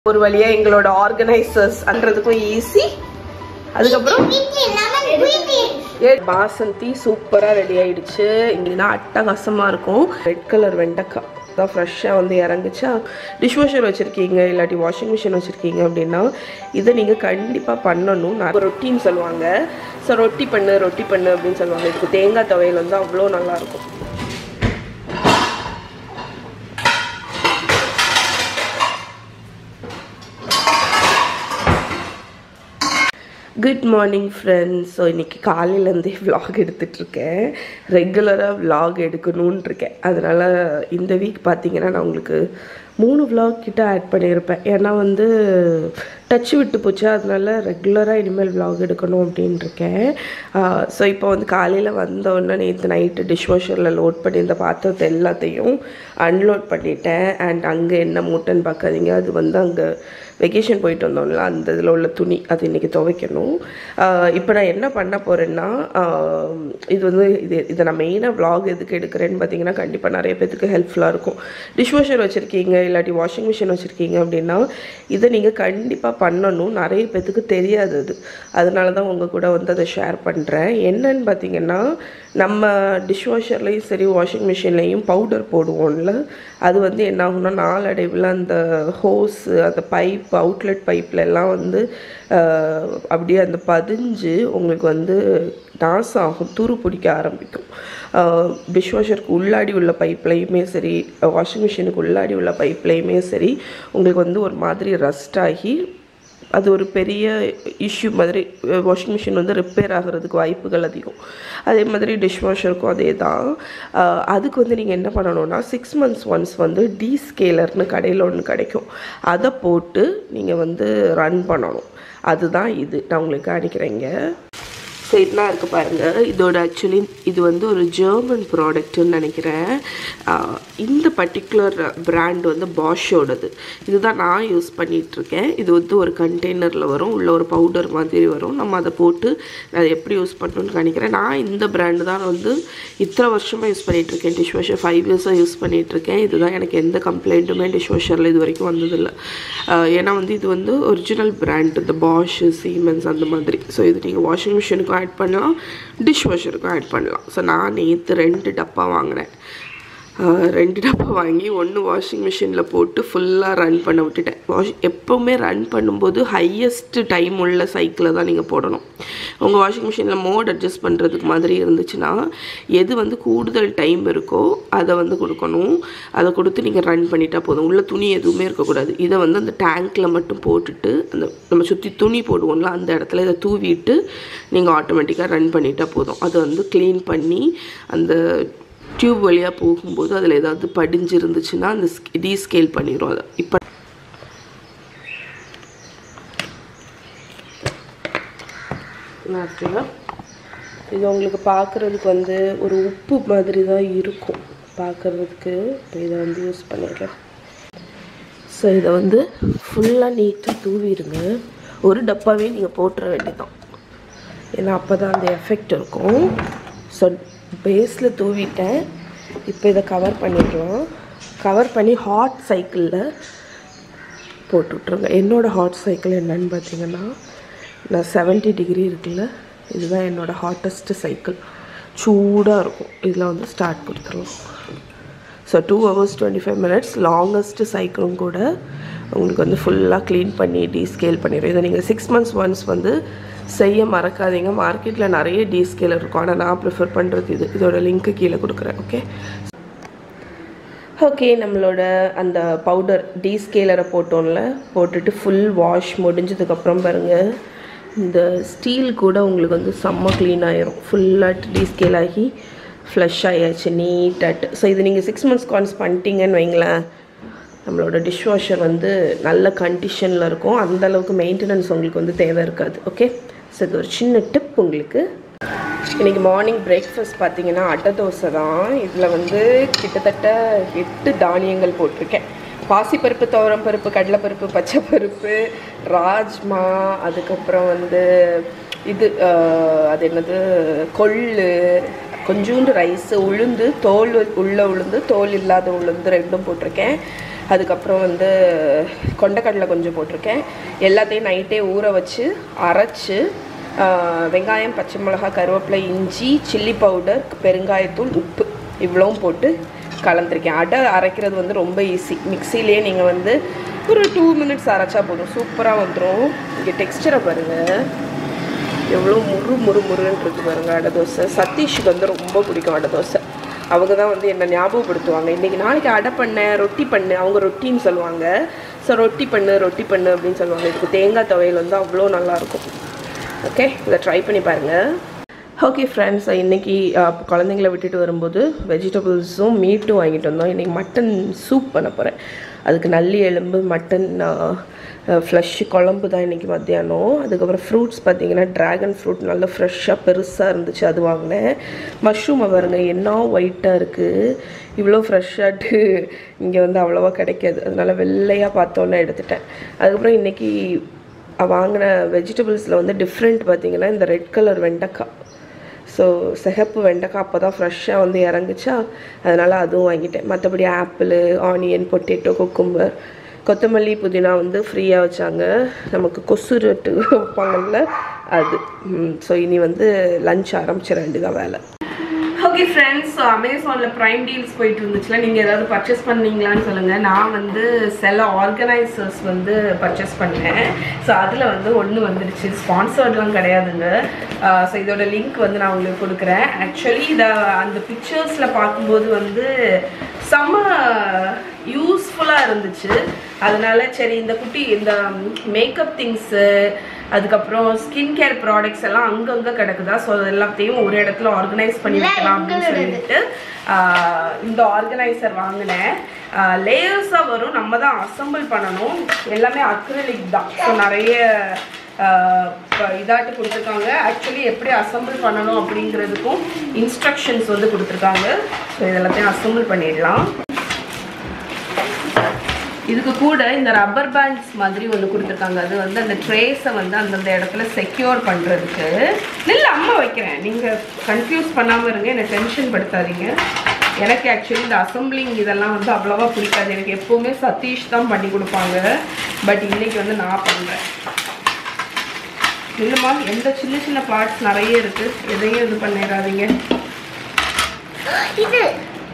ஒரு வழியா எங்களோட ஆர்கனைசர்ஸ் அன்றதுக்கும் ஈஸி அதுக்கப்புறம் ஏ, பாசந்தி சூப்பரா ரெடி ஆயிடுச்சு இங்கன்னா அட்டகாசமா இருக்கும் ரெட் கலர் வெண்டைக்காய் தான் ஃப்ரெஷ்ஷாக வந்து இறங்குச்சா டிஷ் வாஷர் வச்சுருக்கீங்க இல்லாட்டி வாஷிங் மிஷின் வச்சுருக்கீங்க அப்படின்னா இதை நீங்கள் கண்டிப்பாக பண்ணணும் நான் ரொட்டின்னு சொல்லுவாங்க ஸோ ரொட்டி பண்ணு ரொட்டி பண்ணு அப்படின்னு சொல்லுவாங்க இதுக்கு தேங்காய் துவையல் வந்து அவ்வளோ நல்லாயிருக்கும் குட் மார்னிங் ஃப்ரெண்ட்ஸ் ஸோ இன்றைக்கி காலையிலேருந்தே vlog எடுத்துட்ருக்கேன் ரெகுலராக vlog எடுக்கணும்னு இருக்கேன் அதனால் இந்த வீக் பார்த்தீங்கன்னா நான் உங்களுக்கு மூணு vlog கிட்ட ஆட் பண்ணியிருப்பேன் ஏன்னா வந்து டச் விட்டு போச்சு அதனால ரெகுலராக இனிமேல் vlog எடுக்கணும் அப்படின்னு இருக்கேன் ஸோ இப்போ வந்து காலையில் வந்தோடனே நேற்று நைட்டு டிஷ் வாஷரில் லோட் பண்ணியிருந்த பாத்திரத்தை எல்லாத்தையும் அன்லோட் பண்ணிட்டேன் அண்ட் அங்கே என்ன மூட்டைன்னு பார்க்காதீங்க அது வந்து அங்கே வெக்கேஷன் போயிட்டு வந்தோம்ல அந்த இதில் உள்ள துணி அது இன்றைக்கி துவைக்கணும் இப்போ நான் என்ன பண்ண போகிறேன்னா இது வந்து இது இதை நான் மெயினாக vlog எதுக்கு எடுக்கிறேன்னு பார்த்தீங்கன்னா கண்டிப்பாக நிறைய பேத்துக்கு ஹெல்ப்ஃபுல்லாக இருக்கும் டிஷ் வாஷர் வச்சுருக்கீங்க இல்லாட்டி வாஷிங் மிஷின் வச்சுருக்கீங்க அப்படின்னா இதை நீங்கள் கண்டிப்பாக பண்ணணும் நிறைய பேத்துக்கு தெரியாது அது அதனால தான் உங்கள் கூட வந்து அதை ஷேர் பண்ணுறேன் என்னன்னு பார்த்தீங்கன்னா நம்ம டிஷ் வாஷர்லேயும் சரி வாஷிங் மிஷின்லேயும் பவுடர் போடுவோம்ல அது வந்து என்ன ஆகும்னா நாளடைவில் அந்த ஹோஸ் அந்த பைப் அவுட்லெட் பைப்ல எல்லாம் வந்து ஆஹ், அப்படியே அந்த பதிஞ்சு உங்களுக்கு வந்து நாசம் ஆகும் துரு பிடிக்க ஆரம்பிக்கும் டிஷ் வாஷருக்கு உள்ளாடி உள்ள பைப்லையுமே சரி வாஷிங் மிஷினுக்கு உள்ளாடி உள்ள பைப்லையுமே சரி உங்களுக்கு வந்து ஒரு மாதிரி ரஸ்ட் ஆகி அது ஒரு பெரிய இஷ்யூ மாதிரி வாஷிங் மிஷின் வந்து ரிப்பேர் ஆகிறதுக்கு வாய்ப்புகள் அதிகம் அதே மாதிரி டிஷ் வாஷருக்கும் அதே தான் ஆஹ் அதுக்கு வந்து நீங்கள் என்ன பண்ணணும்னா சிக்ஸ் மந்த்ஸ் ஒன்ஸ் வந்து டீ ஸ்கேலர்னு கடையில் ஒன்று கிடைக்கும் அதை போட்டு நீங்கள் வந்து ரன் பண்ணணும் அதுதான் இது நான் உங்களுக்கு காணிக்கிறேங்க ஸோ இதெல்லாம் இருக்குது பாருங்கள் இதோட ஆக்சுவலி இது வந்து ஒரு ஜெர்மன் ப்ராடக்ட்டுன்னு நினைக்கிறேன் ஆஹ் இந்த பர்டிகுலர் பிராண்ட் வந்து பாஷோடது இதுதான் நான் யூஸ் பண்ணிகிட்ருக்கேன் இது வந்து ஒரு கண்டெய்னரில் வரும் உள்ள ஒரு பவுடர் மாதிரி வரும் நம்ம அதை போட்டு அதை எப்படி யூஸ் பண்ணணும்னு நினைக்கிறேன் நான் இந்த பிராண்டு தான் வந்து இத்தனை வருஷமாக யூஸ் பண்ணிகிட்ருக்கேன் டிஷ் வாஷர் ஃபைவ் இயர்ஸாக யூஸ் பண்ணிகிட்ருக்கேன் இதுதான் எனக்கு எந்த கம்ப்ளைண்ட்டுமே டிஷ் வாஷரில் இது வரைக்கும் வந்ததில்லை ஆஹ் ஏன்னா வந்து இது வந்து ஒரிஜினல் பிராண்ட் இந்த பாஷ் சீமென்ஸ் அந்த மாதிரி ஸோ இது நீங்கள் வாஷிங் மிஷினுக்கும் ஆட் பண்ணலாம் டிஷ் வாஷருக்கும் ஆட் பண்ணலாம் ஸோ நான் நேற்று ரெண்டு டப்பா வாங்கினேன் ஆஹ் ரெண்டு டப்பா வாங்கி ஒன்று வாஷிங் மிஷினில் போட்டு ஃபுல்லாக ரன் பண்ண விட்டுட்டேன் வாஷ் எப்போவுமே ரன் பண்ணும்போது ஹையஸ்ட் டைம் உள்ள சைக்கிளை தான் நீங்கள் போடணும் உங்கள் வாஷிங் மிஷினில் மோட் அட்ஜஸ்ட் பண்ணுறதுக்கு மாதிரி இருந்துச்சுன்னா எது வந்து கூடுதல் டைம் இருக்கோ அதை வந்து கொடுக்கணும் அதை கொடுத்து நீங்கள் ரன் பண்ணிட்டா போதும் உள்ள துணி எதுவுமே இருக்கக்கூடாது இதை வந்து அந்த டேங்க்கில் மட்டும் போட்டுட்டு அந்த நம்ம சுற்றி துணி போடுவோம்ல அந்த இடத்துல இதை தூவிட்டு நீங்கள் ஆட்டோமேட்டிக்காக ரன் பண்ணிட்டா போதும் அதை வந்து க்ளீன் பண்ணி அந்த டியூப் வழியாக போகும்போது அதில் ஏதாவது படிஞ்சு இருந்துச்சுன்னா அந்த டீஸ்கேல் பண்ணிடும் அதை இப்போ இருக்குல்ல இது உங்களுக்கு பார்க்குறதுக்கு வந்து ஒரு உப்பு மாதிரி தான் இருக்கும் பார்க்குறதுக்கு இப்போ இதை வந்து யூஸ் பண்ணிடுறேன் ஸோ இதை வந்து ஃபுல்லாக நீட்டாக தூவிடுங்க ஒரு டப்பாவே நீங்கள் போட்டுற வேண்டியதான் ஏன்னா அப்போ தான் அந்த எஃபெக்ட் இருக்கும் ஸோ பேஸில் தூவிட்டேன் இப்போ இதை கவர் பண்ணிடலாம் கவர் பண்ணி ஹாட் சைக்கிளில் போட்டு விட்ருங்க என்னோடய ஹாட் சைக்கிள் என்னன்னு பார்த்தீங்கன்னா நான் 70 டிகிரி இருக்குல்ல இதுதான் என்னோடய ஹாட்டஸ்ட்டு சைக்கிள் சூடாக இருக்கும் இதில் வந்து ஸ்டார்ட் கொடுத்துடலாம் so two hours twenty five minutes longest சைக்கிளும் கூட உங்களுக்கு வந்து ஃபுல்லாக க்ளீன் பண்ணி டீஸ்கேல் பண்ணிடும் இதை நீங்கள் சிக்ஸ் மந்த்ஸ் ஒன்ஸ் வந்து செய்ய மறக்காதீங்க மார்க்கெட்டில் நிறைய டீஸ்கேலர் இருக்கும் ஆனால் நான் ப்ரிஃபர் பண்ணுறது இது இதோட லிங்க்கு கீழே கொடுக்குறேன் ஓகே ஓகே நம்மளோட அந்த பவுடர் டீஸ்கேலரை போட்டோம்ல போட்டுட்டு ஃபுல் வாஷ் முடிஞ்சதுக்கப்புறம் பாருங்கள் இந்த ஸ்டீல் கூட உங்களுக்கு வந்து செம்ம க்ளீன் ஆயிரும் ஃபுல்லாக டீஸ்கேல் ஆகி ஃப்ளஷ் ஆயாச்சு நீட்டாட்டு ஸோ இது நீங்கள் சிக்ஸ் மந்த்ஸ் கான்ஸ் பண்ணிட்டீங்கன்னு வைங்களேன் நம்மளோட டிஷ் வாஷர் வந்து நல்ல கண்டிஷனில் இருக்கும் அந்த அளவுக்கு மெயின்டெனன்ஸ் உங்களுக்கு வந்து தேவை இருக்காது ஓகே ஸோ இது ஒரு சின்ன டிப் உங்களுக்கு இன்றைக்கி மார்னிங் பிரேக்ஃபாஸ்ட் பார்த்தீங்கன்னா அட்டை தோசை தான் இதில் வந்து கிட்டத்தட்ட எட்டு தானியங்கள் போட்டிருக்கேன் பாசிப்பருப்பு துவரம் பருப்பு கடலைப்பருப்பு பச்சைப்பருப்பு ராஜ்மா அதுக்கப்புறம் வந்து இது அஹ், அது என்னது கொள்ளு கொஞ்சோண்டு ரைஸு உளுந்து தோல் உள்ள உளுந்து தோல் இல்லாத உளுந்து ரெண்டும் போட்டிருக்கேன் அதுக்கப்புறம் வந்து கொண்டக்கடலை கொஞ்சம் போட்டிருக்கேன் எல்லாத்தையும் நைட்டே ஊற வச்சு அரைச்சு ஆஹ், வெங்காயம் பச்சை மிளகாய் கருவேப்பிலை இஞ்சி சில்லி பவுடர் பெருங்காயத்தூள் உப்பு இவ்வளவும் போட்டு கலந்துருக்கேன் அடை அரைக்கிறது வந்து ரொம்ப ஈஸி மிக்சிலேயே நீங்கள் வந்து ஒரு டூ மினிட்ஸ் அரைச்சா போதும் சூப்பராக வந்துடும் இங்கே டெக்ஸ்டரை பாருங்கள் எவ்வளோ முறு முறு முருன்னு இருக்கு பாருங்க அடை தோசை சதீஷுக்கு வந்து ரொம்ப பிடிக்கும் அடை தோசை அவங்க தான் வந்து என்னை ஞாபகப்படுத்துவாங்க இன்றைக்கி நாளைக்கு அடை பண்ண ரொட்டி பண்ணு அவங்க ரொட்டின்னு சொல்லுவாங்க ஸோ ரொட்டி பண்ணு ரொட்டி பண்ணு அப்படின்னு சொல்லுவாங்க இதுக்கு தேங்காய் துவையல் வந்து அவ்வளோ நல்லாயிருக்கும் ஓகே இதை ட்ரை பண்ணி பாருங்கள் ஓகே ஃப்ரெண்ட்ஸ் இன்றைக்கி குழந்தைங்கள விட்டுட்டு வரும்போது வெஜிடபிள்ஸும் மீட்டும் வாங்கிட்டு வந்தோம் இன்றைக்கி மட்டன் சூப் பண்ண போகிறேன் அதுக்கு நல்லி எலும்பு மட்டன் ஃப்ளஷ் குழம்பு தான் இன்றைக்கி மத்தியானம் அதுக்கப்புறம் ஃப்ரூட்ஸ் பார்த்தீங்கன்னா ட்ராகன் ஃப்ரூட் நல்லா ஃப்ரெஷ்ஷாக பெருசாக இருந்துச்சு அது வாங்கினேன் மஷ்ரூமை பாருங்க என்ன ஒயிட்டாக இருக்குது இவ்வளோ ஃப்ரெஷ்ஷாட்டு இங்கே வந்து அவ்வளோவா கிடைக்காது அதனால வெள்ளையாக பார்த்தோன்னே எடுத்துட்டேன் அதுக்கப்புறம் இன்றைக்கி வாங்கின வெஜிடபிள்ஸில் வந்து டிஃப்ரெண்ட் பார்த்தீங்கன்னா இந்த ரெட் கலர் வெண்டைக்காய் ஸோ சிகப்பு வெண்டைக்காய் அப்போ தான் ஃப்ரெஷ்ஷாக வந்து இறங்குச்சா அதனால் அதுவும் வாங்கிட்டேன் மற்றபடி ஆப்பிள் ஆனியன் பொட்டேட்டோ குக்கும்பர் கொத்தமல்லி புதினா வந்து ஃப்ரீயாக வச்சாங்க நமக்கு கொசு ரொட்டு வைப்பாங்கல்ல அது ஸோ இனி வந்து லஞ்ச் ஆரம்பிச்சிட வேண்டியதான் வேலை ஓகே ஃப்ரெண்ட்ஸ் ஸோ அமேசானில் ப்ரைம் டீல்ஸ் போயிட்டு இருந்துச்சுல நீங்கள் ஏதாவது பர்ச்சேஸ் பண்ணீங்களான்னு சொல்லுங்கள் நான் வந்து சில ஆர்கனைசர்ஸ் வந்து பர்ச்சேஸ் பண்ணேன் ஸோ அதில் வந்து ஒன்று வந்துடுச்சு ஸ்பான்சர்ட்லாம் கிடையாதுங்க ஸோ இதோட லிங்க் வந்து நான் உங்களுக்கு கொடுக்குறேன் ஆக்சுவலி இதை அந்த பிக்சர்ஸில் பார்க்கும்போது வந்து செம்ம யூஸ்ஃபுல்லாக இருந்துச்சு அதனால சரி இந்த குட்டி இந்த மேக்கப் திங்ஸு அதுக்கப்புறம் ஸ்கின் கேர் ப்ராடக்ட்ஸ் எல்லாம் அங்கங்கே கிடக்குதா ஸோ அது எல்லாத்தையும் ஒரு இடத்துல ஆர்கனைஸ் பண்ணி வைக்கலாம் அப்படின்னு சொல்லிட்டு ஆஹ், இந்த ஆர்கனைசர் வாங்கினேன் லேயர்ஸாக வரும் நம்ம தான் அசம்பிள் பண்ணணும் எல்லாமே அக்ரலிக் தான் ஸோ நிறைய ஆஹ், ப- இதாட்டு கொடுத்துருக்காங்க ஆக்சுவலி எப்படி அசம்பிள் பண்ணணும் அப்படிங்கிறதுக்கும் இன்ஸ்ட்ரக்ஷன்ஸ் வந்து கொடுத்துருக்காங்க ஸோ இதெல்லாத்தையும் அசம்பிள் பண்ணிடலாம் இதுக்கு கூட இந்த ரப்பர் பேண்ட்ஸ் மாதிரி ஒன்று கொடுத்துருக்காங்க அது வந்து அந்த ட்ரேஸை வந்து அந்தந்த இடத்துல செக்யூர் பண்ணுறதுக்கு இல்லை அம்மா வைக்கிறேன் நீங்கள் கன்ஃபியூஸ் பண்ணாமல் இருங்க என்னை டென்ஷன் படுத்தாதீங்க எனக்கு ஆக்சுவலி இந்த அசம்பிளிங் இதெல்லாம் வந்து அவ்வளோவா பிடிக்காது எனக்கு எப்போவுமே சதீஷ் தான் பண்ணி கொடுப்பாங்க பட் இன்னைக்கு வந்து நான் பண்ணுறேன் இல்லைம்மா எந்த சின்ன சின்ன பார்ட்ஸ் நிறைய இருக்குது எதையும் இது பண்ணிடாதீங்க இது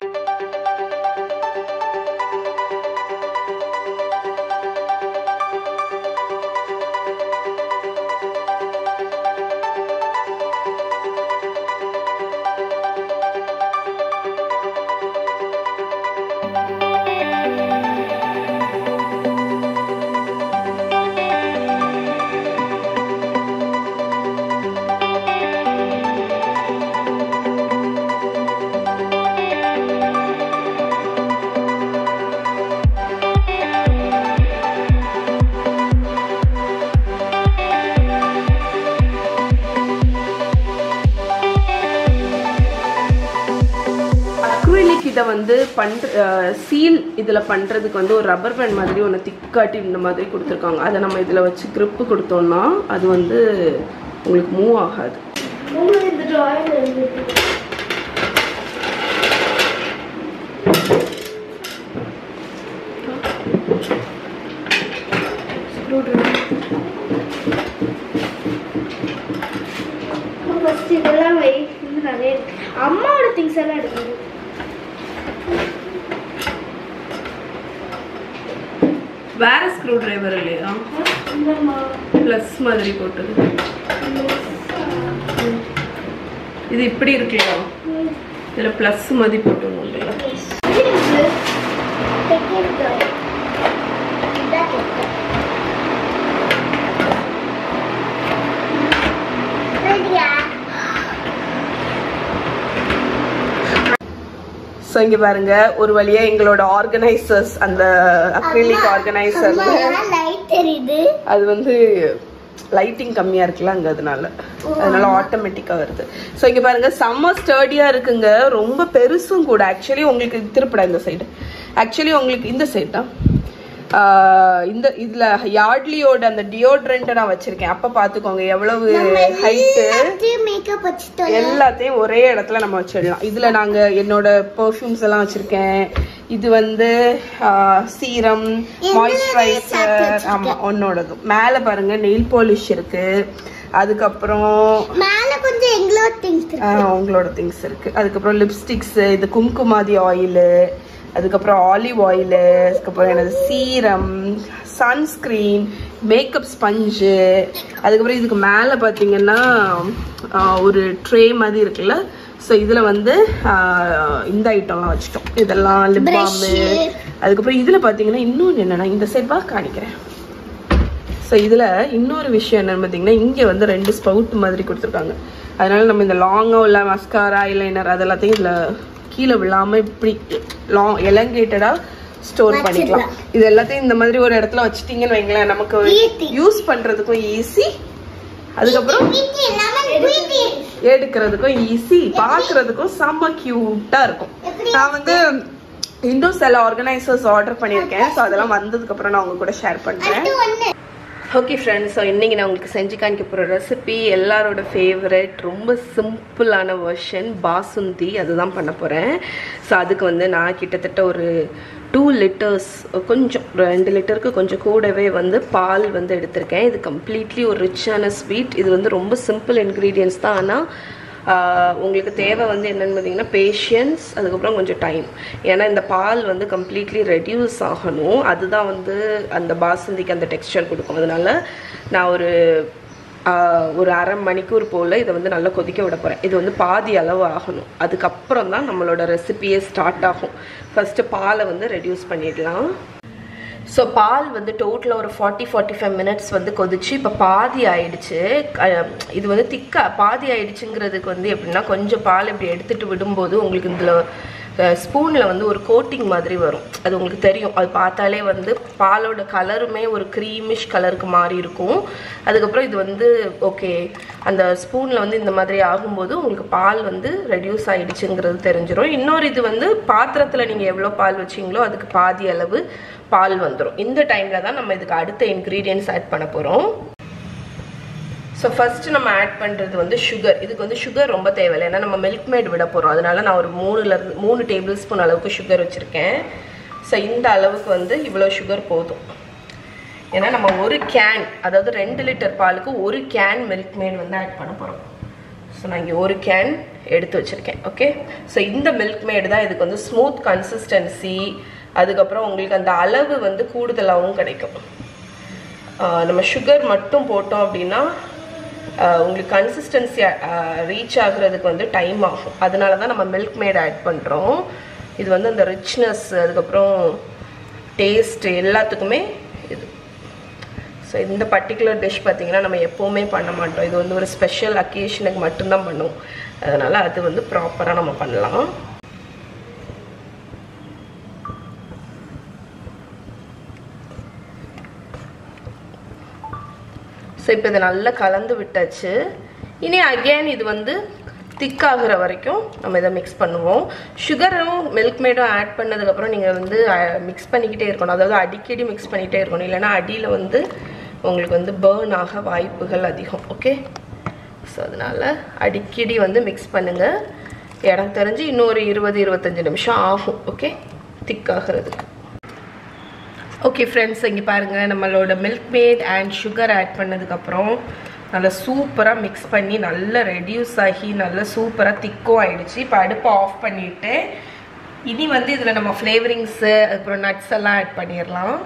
அக்ரிலிக் இதை வந்து பண்ற சீல் இதில் பண்ணுறதுக்கு வந்து ஒரு ரப்பர் பேண்ட் மாதிரி ஒன்று திக்காட்டி இந்த மாதிரி கொடுத்துருக்காங்க அதை நம்ம இதில் வச்சு grip கொடுத்தோம்னா அது வந்து உங்களுக்கு மூவ் ஆகாது உங்களுக்கு இந்த டிராயிங் இருந்துச்சு ஃபர்ஸ்ட் இதெல்லாம் வை இன்னும் நிறைய இருக்கு அம்மாவோட திங்ஸ் எல்லாம் எடுக்கணும் வேற ஸ்க்ரூ டிரைவர் இல்லையா இந்தம்மா ப்ளஸ் மாதிரி போட்டது இது இப்படி இருக்குல்ல இதில் ப்ளஸ் மாதிரி போட்டணும் இல்லையா ஸோ இங்கே பாருங்க ஒரு வழியா எங்களோட ஆர்கனைசர்ஸ் அந்த அக்ரிலிக் ஆர்கனைசர் லைட் தெரியுது அது வந்து லைட்டிங் கம்மியா இருக்குல்ல அங்க அதனால அதனால ஆட்டோமேட்டிக்கா வருது ஸோ இங்க பாருங்க செம்ம ஸ்டர்டியா இருக்குங்க ரொம்ப பெருசும் கூட ஆக்சுவலி உங்களுக்கு திருப்படா இந்த சைடு ஆக்சுவலி உங்களுக்கு இந்த சைடு தான் ஆஹ் இந்த இதுல யார்ட்லியோட அந்த டியோட்ரண்ட்டை நான் வச்சிருக்கேன் அப்ப பாத்துக்கோங்க எவ்வளவு ஹைட்டு மேக்கப் வச்சுட்டோம் எல்லாத்தையும் ஒரே இடத்துல நம்ம வச்சிடலாம் இதுல நாங்க என்னோட பெர்ஃப்யூம்ஸ் எல்லாம் வச்சிருக்கேன் இது வந்து சீரம் மாய்ஸ்சரைசர் ஆமா உன்னோடது மேல பாருங்க நெயில் பாலிஷ் இருக்கு அதுக்கப்புறம் மேல கொஞ்சம் எங்களோட திங்ஸ் ஆஹ் உங்களோட திங்ஸ் இருக்கு அதுக்கப்புறம் லிப்ஸ்டிக்ஸ் இது கும்குமாதி ஆயிலு அதுக்கப்புறம் ஆலிவ் ஆயிலு அதுக்கப்புறம் எனது சீரம் சன்ஸ்கிரீன் மேக்கப் ஸ்பஞ்சு அதுக்கப்புறம் இதுக்கு மேலே பார்த்தீங்கன்னா ஆஹ் ஒரு ட்ரே மாதிரி இருக்குல்ல ஸோ இதில் வந்து ஆஹ் இந்த ஐட்டம்லாம் வச்சுட்டோம் இதெல்லாம் லிப் பாமு அதுக்கப்புறம் இதில் பார்த்தீங்கன்னா இன்னொன்று என்னன்னா இந்த செட் வா காணிக்கிறேன் ஸோ இதில் இன்னொரு விஷயம் என்னன்னு பார்த்தீங்கன்னா இங்கே வந்து ரெண்டு ஸ்பவுட் மாதிரி கொடுத்துருக்காங்க அதனால நம்ம இந்த லாங்காக உள்ள மஸ்காரா ஐலைனர் அது எல்லாத்தையும் இதில் கீழே விழாமல் இப்படி லாங் எலங்கேட்டடாக ஸ்டோர் பண்ணிக்கலாம் இது எல்லாத்தையும் இந்த மாதிரி ஒரு இடத்துல வச்சுட்டீங்கன்னு வைங்களேன் நமக்கு Easy. யூஸ் பண்ணுறதுக்கும் ஈஸி அதுக்கப்புறம் எடுக்கிறதுக்கும் ஈஸி பார்க்கறதுக்கும் செம்ம க்யூட்டாக இருக்கும் நான் வந்து இன்னும் சில ஆர்கனைசர்ஸ் ஆர்டர் பண்ணியிருக்கேன் ஸோ அதெல்லாம் வந்ததுக்கப்புறம் நான் உங்க கூட ஷேர் பண்ணுறேன் ஓகே ஃப்ரெண்ட்ஸ் ஸோ இன்றைக்கி நான் உங்களுக்கு செஞ்சு காமிக்க போகிற ரெசிபி எல்லாரோட ஃபேவரட் ரொம்ப சிம்பிளான வெர்ஷன் பாசுந்தி அதுதான் பண்ண போகிறேன் ஸோ அதுக்கு வந்து நான் கிட்டத்தட்ட ஒரு டூ லிட்டர்ஸ் கொஞ்சம் ரெண்டு லிட்டருக்கு கொஞ்சம் கூடவே வந்து பால் வந்து எடுத்திருக்கேன் இது கம்ப்ளீட்லி ஒரு ரிச்சான ஸ்வீட் இது வந்து ரொம்ப சிம்பிள் இன்க்ரீடியன்ஸ் தான் ஆனால் ஆஹ் உங்களுக்கு தேவை வந்து என்னென்னு பார்த்தீங்கன்னா பேஷியன்ஸ் அதுக்கப்புறம் கொஞ்சம் டைம் ஏன்னா இந்த பால் வந்து கம்ப்ளீட்லி ரெடியூஸ் ஆகணும் அதுதான் வந்து அந்த பாசந்திக்கு அந்த டெக்ஸ்சர் கொடுக்கும் அதனால நான் ஒரு ஆஹ் ஒரு அரை மணிக்கூர் போல் இதை வந்து நல்லா கொதிக்க விட போகிறேன் இது வந்து பாதி அளவு ஆகணும் அதுக்கப்புறம் தான் நம்மளோட ரெசிபியே ஸ்டார்ட் ஆகும் ஃபஸ்ட்டு பாலை வந்து ரெடியூஸ் பண்ணிடலாம் ஸோ பால் வந்து டோட்டலாக ஒரு ஃபார்ட்டி ஃபார்ட்டி ஃபைவ் மினிட்ஸ் வந்து கொதிச்சு இப்போ பாதி ஆயிடுச்சு அஹ் இது வந்து திக்கா பாதி ஆயிடுச்சுங்கிறதுக்கு வந்து எப்படின்னா கொஞ்சம் பால் இப்படி எடுத்துட்டு விடும்போது உங்களுக்கு இதில் ஸ்பூனில் வந்து ஒரு கோட்டிங் மாதிரி வரும் அது உங்களுக்கு தெரியும் அது பார்த்தாலே வந்து பாலோட கலருமே ஒரு க்ரீமிஷ் கலருக்கு மாறி இருக்கும் அதுக்கப்புறம் இது வந்து ஓகே அந்த ஸ்பூனில் வந்து இந்த மாதிரி ஆகும்போது உங்களுக்கு பால் வந்து ரெடியூஸ் ஆயிடுச்சுங்கிறது தெரிஞ்சிடும் இன்னொரு இது வந்து பாத்திரத்தில் நீங்கள் எவ்வளோ பால் வச்சிங்களோ அதுக்கு பாதி அளவு பால் வந்துடும் இந்த டைமில் தான் நம்ம இதுக்கு அடுத்த இன்க்ரீடியன்ஸ் ஆட் பண்ண போகிறோம் ஸோ ஃபஸ்ட்டு நம்ம ஆட் பண்ணுறது வந்து சுகர் இதுக்கு வந்து சுகர் ரொம்ப தேவையில்லை ஏன்னா நம்ம மில்க் மேட் விட போகிறோம் அதனால நான் ஒரு மூணுலேருந்து மூணு டேபிள் ஸ்பூன் அளவுக்கு சுகர் வச்சுருக்கேன் ஸோ இந்த அளவுக்கு வந்து இவ்வளோ சுகர் போதும் ஏன்னா நம்ம ஒரு கேன் அதாவது ரெண்டு லிட்டர் பாலுக்கு ஒரு கேன் மில்க் மேட் வந்து ஆட் பண்ண போகிறோம் ஸோ நான் இங்கே ஒரு கேன் எடுத்து வச்சுருக்கேன் ஓகே ஸோ இந்த மில்க் மேடு தான் இதுக்கு வந்து ஸ்மூத் கன்சிஸ்டன்சி அதுக்கப்புறம் உங்களுக்கு அந்த அளவு வந்து கூடுதலாகவும் கிடைக்கும் ஆஹ் நம்ம சுகர் மட்டும் போட்டோம் அப்படின்னா ஆஹ் உங்களுக்கு கன்சிஸ்டன்சி ரீச் ஆகுறதுக்கு வந்து டைம் ஆகும் அதனால தான் நம்ம மில்க் மேட் ஆட் பண்ணுறோம் இது வந்து அந்த ரிச்னஸ் அதுக்கப்புறம் டேஸ்ட் எல்லாத்துக்குமே இது ஸோ இந்த பர்டிகுலர் டிஷ் பார்த்தீங்கன்னா நம்ம எப்போவுமே பண்ண மாட்டோம் இது வந்து ஒரு ஸ்பெஷல் அக்கேஷனுக்கு மட்டும்தான் பண்ணுவோம் அதனால் அது வந்து ப்ராப்பராக நம்ம பண்ணலாம் ஸோ இப்போ இதை நல்லா கலந்து விட்டாச்சு இனி அகெயின் இது வந்து திக்காகிற வரைக்கும் நம்ம இதை மிக்ஸ் பண்ணுவோம் சுகரும் மில்க் மேடும் ஆட் பண்ணதுக்கப்புறம் நீங்கள் வந்து மிக்ஸ் பண்ணிக்கிட்டே இருக்கணும் அதாவது அடிக்கடி மிக்ஸ் பண்ணிக்கிட்டே இருக்கணும் இல்லைன்னா அடியில் வந்து உங்களுக்கு வந்து பேர்ன் ஆக வாய்ப்புகள் அதிகம் ஓகே ஸோ அதனால் அடிக்கடி வந்து மிக்ஸ் பண்ணுங்கள் இடம் தெரிஞ்சு இன்னொரு இருபது இருபத்தஞ்சி நிமிஷம் ஆகும் ஓகே திக்காகிறதுக்கு ஓகே ஃப்ரெண்ட்ஸ் இங்கே பாருங்கள் நம்மளோட Milkmaid and sugar add பண்ணதுக்கப்புறம் நல்லா சூப்பராக மிக்ஸ் பண்ணி நல்லா ரெடியூஸ் ஆகி நல்லா சூப்பராக திக்கும் ஆயிடுச்சு இப்போ அடுப்பை ஆஃப் பண்ணிவிட்டு இனி வந்து இதில் நம்ம ஃப்ளேவரிங்ஸு அதுக்கப்புறம் நட்ஸ் எல்லாம் ஆட் பண்ணிடலாம்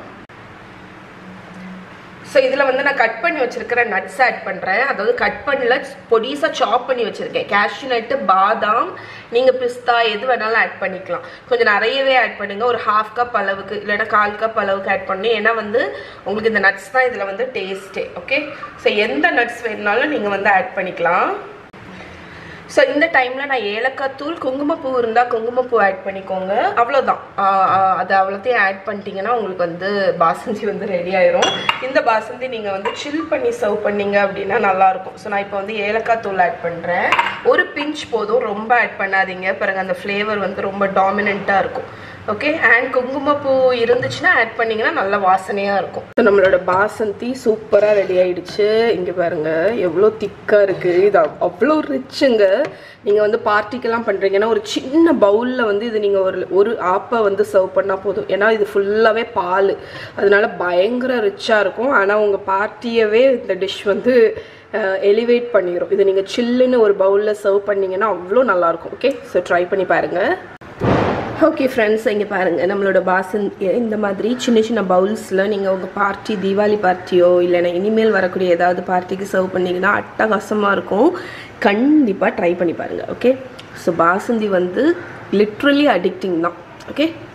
ஸோ இதில் வந்து நான் கட் பண்ணி வச்சிருக்கிற நட்ஸ் ஆட் பண்ணுறேன் அதாவது கட் பண்ணல பொடிசாக சாப் பண்ணி வச்சுருக்கேன் கேஷ்யூ நட்டு பாதாம் நீங்கள் பிஸ்தா எது வேணாலும் ஆட் பண்ணிக்கலாம் கொஞ்சம் நிறையவே ஆட் பண்ணுங்க ஒரு ஹாஃப் கப் அளவுக்கு இல்லைன்னா கால் கப் அளவுக்கு ஆட் பண்ணி ஏன்னா வந்து உங்களுக்கு இந்த நட்ஸ் தான் இதில் வந்து டேஸ்ட்டே ஓகே ஸோ எந்த நட்ஸ் வேணுனாலும் நீங்கள் வந்து ஆட் பண்ணிக்கலாம் ஸோ இந்த டைமில் நான் ஏலக்காய் தூள் குங்குமப்பூ இருந்தால் குங்குமப்பூ ஆட் பண்ணிக்கோங்க அவ்வளோதான் அது அவ்வளோத்தையும் ஆட் பண்ணிட்டீங்கன்னா உங்களுக்கு வந்து பாசந்தி வந்து ரெடி ஆயிரும் இந்த பாசந்தி நீங்கள் வந்து சில் பண்ணி சர்வ் பண்ணீங்க அப்படின்னா நல்லாயிருக்கும் ஸோ நான் இப்போ வந்து ஏலக்காய் தூள் ஆட் பண்ணுறேன் ஒரு பிஞ்ச் போதும் ரொம்ப ஆட் பண்ணாதீங்க பிறகு அந்த ஃப்ளேவர் வந்து ரொம்ப டாமினண்ட்டாக இருக்கும் ஓகே அண்ட் குங்குமப்பூ இருந்துச்சுன்னா ஆட் பண்ணிங்கன்னா நல்ல வாசனையாக இருக்கும் ஸோ நம்மளோட பாசந்தி சூப்பராக ரெடி ஆயிடுச்சு இங்கே பாருங்க எவ்வளோ திக்காக இருக்குது இது அவ்- அவ்வளோ ரிச்சுங்க நீங்கள் வந்து பார்ட்டிக்கெல்லாம் பண்ணுறீங்கன்னா ஒரு சின்ன பவுலில் வந்து இது நீங்கள் ஒரு ஒரு ஆப்பை வந்து சர்வ் பண்ணால் போதும் ஏன்னா இது ஃபுல்லாகவே பால் அதனால பயங்கர ரிச்சாக இருக்கும் ஆனால் உங்கள் பார்ட்டியவே இந்த டிஷ் வந்து எலிவேட் பண்ணிடும் இது நீங்கள் சில்லுன்னு ஒரு பவுலில் சர்வ் பண்ணீங்கன்னா அவ்வளோ நல்லாயிருக்கும் ஓகே ஸோ ட்ரை பண்ணி பாருங்கள் ஓகே ஃப்ரெண்ட்ஸ் இங்கே பாருங்கள் நம்மளோட பாசன் இந்த மாதிரி சின்ன சின்ன பவுல்ஸில் நீங்கள் உங்கள் பார்ட்டி தீபாவளி பார்ட்டியோ இல்லைன்னா இனிமேல் வரக்கூடிய ஏதாவது பார்ட்டிக்கு சர்வ் பண்ணிங்கன்னா அட்டகாசமாக இருக்கும் கண்டிப்பாக ட்ரை பண்ணி பாருங்கள் ஓகே ஸோ பாசந்தி வந்து லிட்ரலி அடிக்டிங் தான் ஓகே